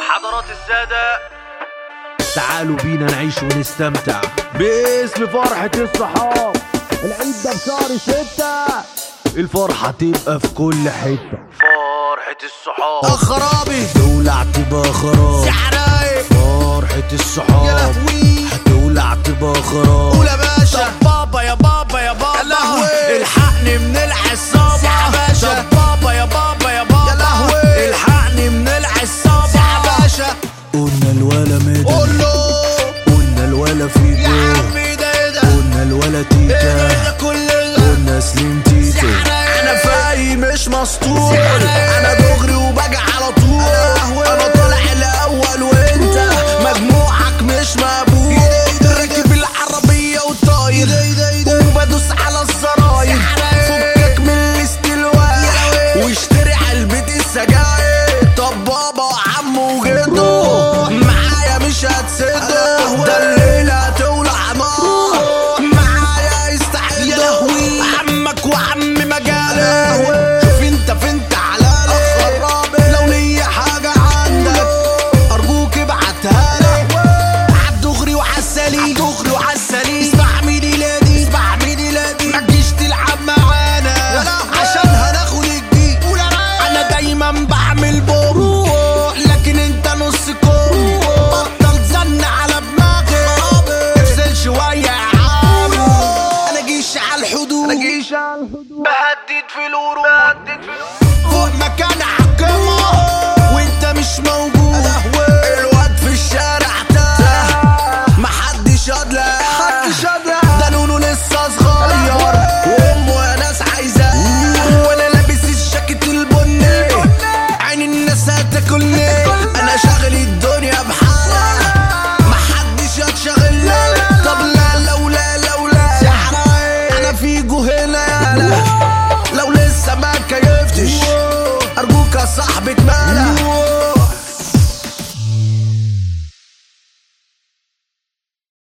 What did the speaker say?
حضرات السادة تعالوا بينا نعيش ونستمتع باسم فرحة الصحاب العيد ده في شهر ستة الفرحة تبقى في كل حتة فرحة الصحاب اخرابي تولع تبقى خراب سعراي فرحة يا الصحاب لهوي هتولع تبقى خراب قول يا باشا طب بابا يا بابا يا بابا يا لهوي. الحقني من العصابة يا باشا. طب بابا يا بابا يا بابا يا لهوي. الحقني من العصابة يا باشا قلنا الولا مدى قول له قلنا الولا يا فيكو عمي ده ايه ده قلنا الولا ايه تيتا ده ده كل ده قلنا سليم تيتو انا فاي مش مسطول سعراي. انا دغري وباجي على طول انا طالع الاول وانت مجموعك مش مقبول راكب العربيه وطاير وبدوس على الزراير فكك من الاستلواء واشتري علبه السجاير طب بابا وعم وجدو معايا مش هتسدوا ده الليله هتولع نار معايا استعدوا عمك وعم مجالي شوف انت فين تعالالي لو ليا حاجه عندك ارجوك ابعتها لي عالدغري وعالسليم عالدغري وعالسليم اسمع ميدي لادي اسمع ميدي لادي ما تجيش تلعب معانا عشان هناخد الجديد انا دايما بعمل بوم لكن انت نص كوم بطل زن على دماغي افصل شويه يا عم انا جيش على الحدود انا جيش على الحدود بهدد في الورود فوق مكان حكمه وانت مش موجود الواد في الشارع تاه محدش ادلى ده نونو لسه صغير وامه يا ناس عايزاه وانا لابس الجاكيت البني عين الناس هتاكلني انا شاغل الدنيا بحالها محدش هتشغلني طب لا لولا لولا انا فيجو هنا يالا لو لسه ما كيفتش ارجوك يا صاحبي تمالى